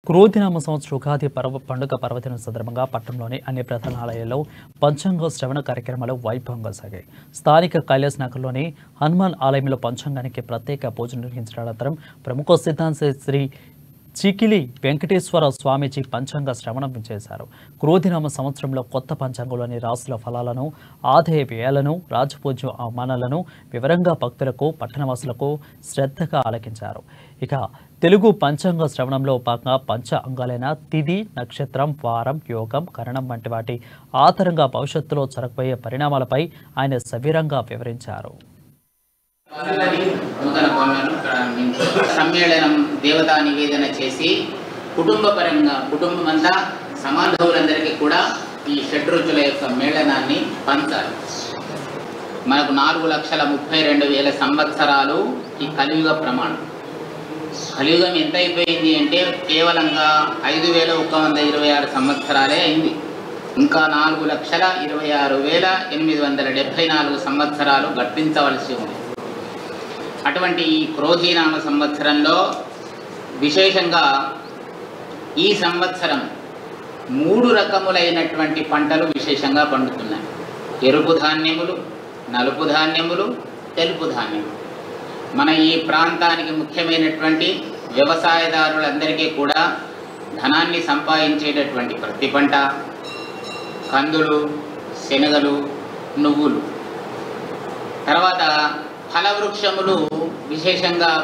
క్రోధినామ సంవత్సర ఉగాది పర్వ పండుగ పర్వదినం సందర్భంగా పట్టణంలోని అన్ని ప్రధాన ఆలయాల్లో పంచాంగ శ్రవణ కార్యక్రమాలు వైభవంగా సాగాయి స్థానిక కైలాస్ నగర్లోని హనుమాన్ ఆలయంలో పంచాంగానికి ప్రత్యేక పూజలు నిర్వహించిన అనంతరం ప్రముఖ సిద్ధాంత శ్రీ చికిలి వెంకటేశ్వర స్వామీజీ పంచాంగ శ్రవణం చేశారు క్రోధినామ సంవత్సరంలో కొత్త పంచాంగంలోని రాసుల ఫలాలను ఆదాయ వ్యయాలను రాజపూజ్య అవమానాలను వివరంగా భక్తులకు పట్టణవాసులకు శ్రద్ధగా ఆలకించారు ఇక తెలుగు పంచాంగ శ్రవణంలో భాగంగా పంచ అంగాలైన తిథి నక్షత్రం వారం యోగం కరణం వంటి వాటి ఆధారంగా భవిష్యత్తులో జరగబోయే పరిణామాలపై ఆయన సవిరంగా వివరించారు పనులని నూతన పనులను ప్రారంభించి సమ్మేళనం దేవతా నివేదన చేసి కుటుంబ పరంగా కుటుంబం అంతా సమాధవులందరికీ కూడా ఈ షడ్రుచుల యొక్క మేళనాన్ని పంచాలి మనకు నాలుగు లక్షల ముప్పై రెండు వేల సంవత్సరాలు ఈ కలియుగ ప్రమాణం కలియుగం ఎంత అయిపోయింది అంటే కేవలంగా ఐదు వేల ఒక వంద ఇరవై ఆరు సంవత్సరాలే అయింది ఇంకా నాలుగు లక్షల ఇరవై ఆరు వేల ఎనిమిది వందల డెబ్భై నాలుగు సంవత్సరాలు గట్టించవలసి ఉంది అటువంటి ఈ క్రోధీనామ సంవత్సరంలో విశేషంగా ఈ సంవత్సరం మూడు రకములైనటువంటి పంటలు విశేషంగా పండుతున్నాయి ఎరుపు ధాన్యములు నలుపు ధాన్యములు తెలుపు ధాన్యములు మన ఈ ప్రాంతానికి ముఖ్యమైనటువంటి వ్యవసాయదారులందరికీ కూడా ధనాన్ని సంపాదించేటటువంటి ప్రతి పంట కందులు శనగలు నువ్వులు తర్వాత ఫలవృక్షములు విశేషంగా